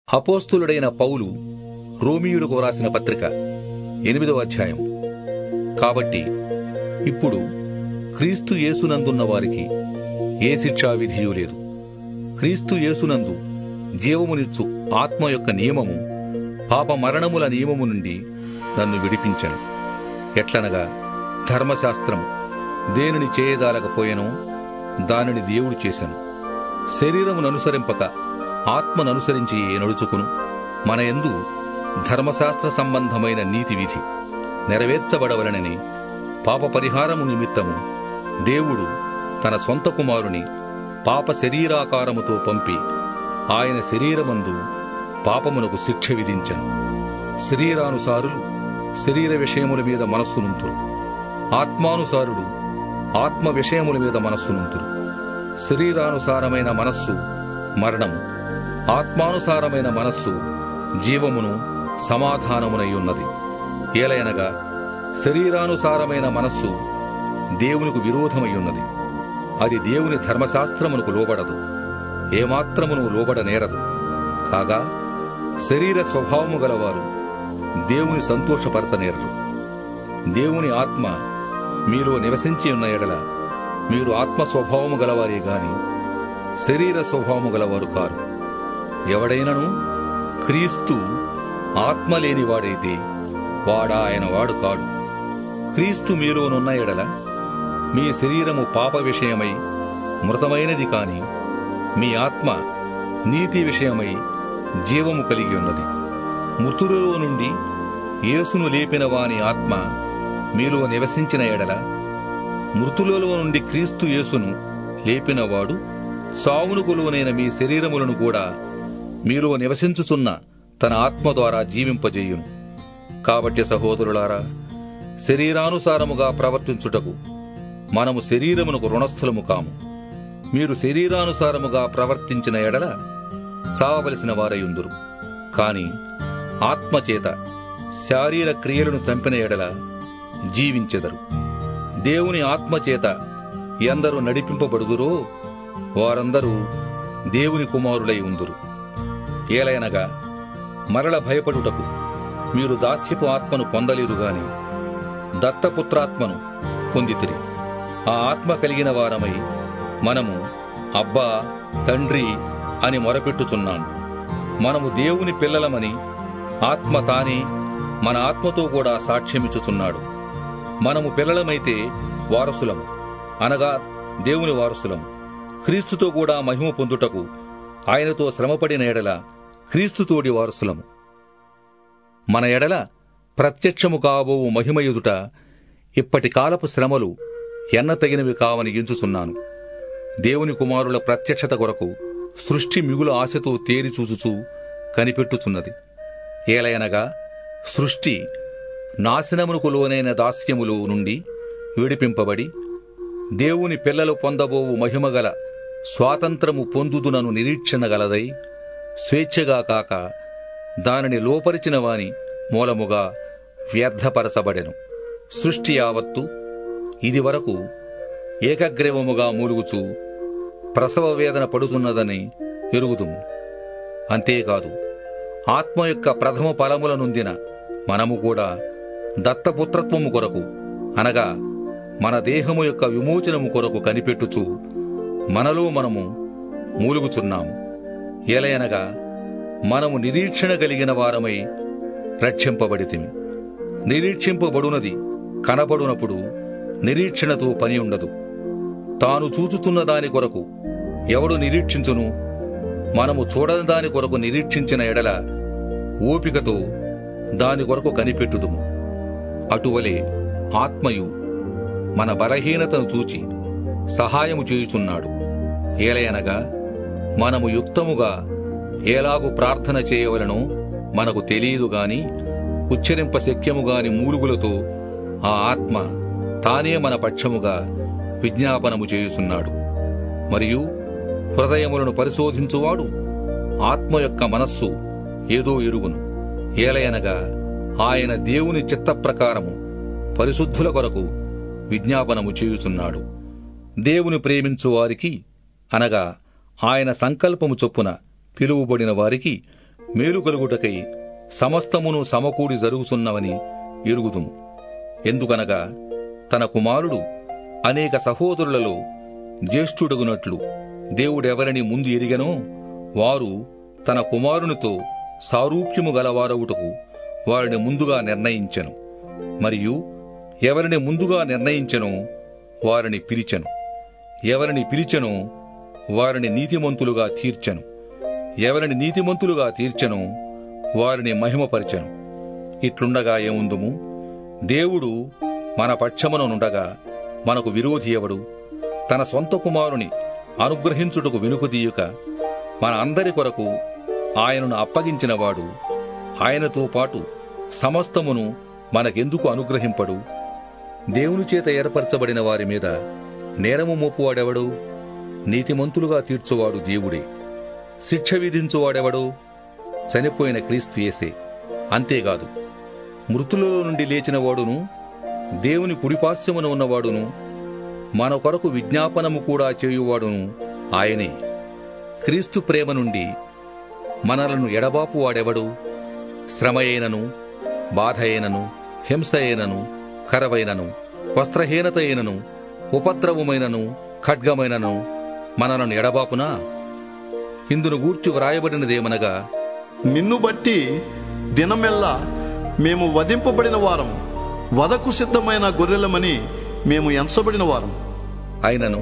అపోస్తులుడైన పౌలు రోమియులకు వ్రాసిన పత్రిక ఎనిమిదవ అధ్యాయం కాబట్టి ఇప్పుడు క్రీస్తు యేసునందున్న వారికి ఏ శిక్షా విధియు లేదు క్రీస్తు యేసునందు జీవమునిచ్చు ఆత్మ యొక్క నియమము పాప మరణముల నియమము నుండి నన్ను విడిపించను ఎట్లనగా ధర్మశాస్త్రం దేనిని చేయజాలకపోయెనో దానిని దేవుడు చేశను శరీరమును అనుసరింపక ఆత్మను అనుసరించి నడుచుకును మన యందు ధర్మశాస్త్ర సంబంధమైన నీతి విధి నెరవేర్చబడవలనని పాప పరిహారము నిమిత్తము దేవుడు తన సొంత కుమారుని పాప శరీరాకారముతో పంపి ఆయన శరీరమందు పాపమునకు శిక్ష విధించను శరీరానుసారులు శరీర విషయముల మీద మనస్సునుంతురు ఆత్మానుసారుడు ఆత్మ విషయముల మీద మనస్సునుంతురు శరీరానుసారమైన మనస్సు మరణము ఆత్మానుసారమైన మనస్సు జీవమును సమాధానమునై ఉన్నది ఏలయనగా శరీరానుసారమైన మనస్సు దేవునికి విరోధమై ఉన్నది అది దేవుని ధర్మశాస్త్రమునకు లోబడదు ఏమాత్రమును లోబడనేరదు కాగా శరీర స్వభావము గలవారు దేవుని సంతోషపరచనేరరు దేవుని ఆత్మ మీలో నివసించి ఉన్న ఎడల మీరు ఆత్మ స్వభావము గలవారే గాని శరీర స్వభావము గలవారు కారు ఎవడైనను క్రీస్తు ఆత్మ లేనివాడైతే వాడా ఆయన వాడు కాడు క్రీస్తు మీలోనున్న ఎడల మీ శరీరము పాప విషయమై మృతమైనది కాని మీ ఆత్మ నీతి విషయమై జీవము కలిగి ఉన్నది మృతులలో నుండి యేసును లేపిన వాని ఆత్మ మీలో నివసించిన ఎడల మృతులలో నుండి క్రీస్తు యేసును లేపినవాడు సావునుకు లోనైన మీ శరీరములను కూడా మీలో నివసించుచున్న తన ఆత్మ ద్వారా జీవింపజేయును కాబట్టి సహోదరులారా శరీరానుసారముగా ప్రవర్తించుటకు మనము శరీరమునకు రుణస్థలము కాము మీరు శరీరానుసారముగా ప్రవర్తించిన ఎడల చావవలసిన వారయుందురు కాని ఆత్మచేత శారీర క్రియలను చంపిన ఎడల జీవించెదరు దేవుని ఆత్మచేత ఎందరు నడిపింపబడుదురో వారందరూ దేవుని కుమారులై ఉందురు ఏలయనగా మరల భయపడుటకు మీరు దాస్యపు ఆత్మను పొందలేరు గాని దత్తపుత్రాత్మను పొందితిరి ఆ ఆత్మ కలిగిన వారమై మనము అబ్బా తండ్రి అని మొరపెట్టుచున్నాము మనము దేవుని పిల్లలమని ఆత్మ తానే మన ఆత్మతో కూడా సాక్ష్యమిచ్చుచున్నాడు మనము పిల్లలమైతే వారసులము అనగా దేవుని వారసులము క్రీస్తుతో కూడా మహిమ పొందుటకు ఆయనతో శ్రమపడిన ఎడల క్రీస్తుతోడి వారసులము మన ఎడల ప్రత్యక్షము కాబోవు మహిమ ఎదుట ఇప్పటి కాలపు శ్రమలు ఎన్నతగినవి కావని ఎంచుచున్నాను దేవుని కుమారుల ప్రత్యక్షత కొరకు సృష్టి మిగుల ఆశతో తేరి చూచుచూ కనిపెట్టుచున్నది ఏలయనగా సృష్టి నాశనమునకు లోనైన దాస్యములో నుండి విడిపింపబడి దేవుని పిల్లలు పొందబోవు మహిమగల స్వాతంత్రము పొందుదునను నిరీక్షణ గలదై స్వేచ్ఛగా కాక దానిని లోపరిచిన వాని మూలముగా వ్యర్థపరచబడెను సృష్టి యావత్తు ఇది వరకు ఏకగ్రీవముగా మూలుగుచూ ప్రసవ వేదన పడుతున్నదని ఎరుగుదుము అంతేకాదు ఆత్మ యొక్క ప్రథమ ఫలముల నొందిన మనము కూడా దత్తపుత్రత్వము కొరకు అనగా మన దేహము యొక్క విమోచనము కొరకు కనిపెట్టుచు మనలో మనము మూలుగుచున్నాము ఎలయనగా మనము నిరీక్షణ కలిగిన వారమై రక్షింపబడితిమి నిరీక్షింపబడునది కనబడునప్పుడు నిరీక్షణతో పని ఉండదు తాను చూచుచున్న దాని కొరకు ఎవడు నిరీక్షించును మనము చూడని దాని కొరకు నిరీక్షించిన ఎడల ఓపికతో దాని కొరకు కనిపెట్టుదుము అటువలే ఆత్మయు మన బలహీనతను చూచి సహాయము చేయుచున్నాడు ఏలయనగా మనము యుక్తముగా ఏలాగు ప్రార్థన చేయవలనో మనకు తెలియదు గాని ఉచ్చరింప శక్యముగాని మూలుగులతో ఆ ఆత్మ తానే మన పక్షముగా విజ్ఞాపనము చేయుచున్నాడు మరియు హృదయములను పరిశోధించువాడు ఆత్మ యొక్క మనస్సు ఏదో ఎరుగును ఏలయనగా ఆయన దేవుని చిత్త ప్రకారము పరిశుద్ధుల కొరకు విజ్ఞాపనము చేయుచున్నాడు దేవుని ప్రేమించు వారికి అనగా ఆయన సంకల్పము చొప్పున పిలువబడిన వారికి మేలు కలుగుటకై సమస్తమును సమకూడి జరుగుతున్నవని ఎరుగుదుము ఎందుకనగా తన కుమారుడు అనేక సహోదరులలో జ్యేష్ఠుడగునట్లు దేవుడెవరిని ముందు ఎరిగనో వారు తన కుమారునితో సారూప్యము గలవారవుటకు వారిని ముందుగా నిర్ణయించెను మరియు ఎవరిని ముందుగా నిర్ణయించెనో వారిని పిలిచెను ఎవరిని పిలిచెనో వారిని నీతిమంతులుగా తీర్చెను ఎవరిని నీతిమంతులుగా తీర్చెనో వారిని మహిమపరిచెను ఇట్లుండగా ఏముందుము దేవుడు మన పక్షముననుండగా మనకు విరోధి ఎవడు తన సొంత కుమారుని అనుగ్రహించుటకు వెనుకదీయుక మన అందరి కొరకు ఆయనను అప్పగించినవాడు ఆయనతో పాటు సమస్తమును మనకెందుకు అనుగ్రహింపడు దేవుని చేత ఏర్పరచబడిన వారి మీద నేరము మోపువాడెవడు నీతిమంతులుగా తీర్చువాడు దేవుడే శిక్ష విధించువాడెవడు చనిపోయిన క్రీస్తు యేసే అంతేకాదు మృతులలో నుండి లేచిన వాడును దేవుని కుడిపాస్యమున ఉన్నవాడును మన కొరకు విజ్ఞాపనము కూడా చేయువాడును ఆయనే క్రీస్తు ప్రేమ నుండి మనలను ఎడబాపు వాడెవడు శ్రమ అయినను బాధ అయినను హింస అయినను కరవైనను వస్త్రహీనత అయినను ఉపద్రవమైనను ఖడ్గమైనను మనలను ఎడబాపునా ఇందును గూర్చి వ్రాయబడినదేమనగా నిన్ను బట్టి దినమెల్లా మేము వధింపబడిన వారం వదకు సిద్ధమైన గొర్రెలమని మేము ఎంచబడిన వారం అయినను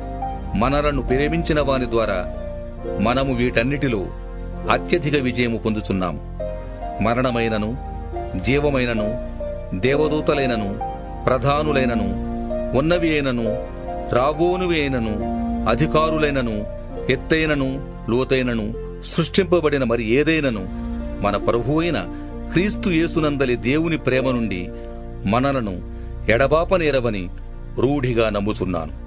మనలను ప్రేమించిన వాని ద్వారా మనము వీటన్నిటిలో అత్యధిక విజయము పొందుచున్నాము మరణమైనను జీవమైనను దేవదూతలైనను ప్రధానులైనను ఉన్నవి అయినను రాబోనువి అయినను అధికారులైనను ఎత్తైనను లోతైనను సృష్టింపబడిన మరి ఏదైనను మన ప్రభు అయిన క్రీస్తు యేసునందలి దేవుని ప్రేమ నుండి మనలను ఎడబాపనేరవని రూఢిగా నమ్ముచున్నాను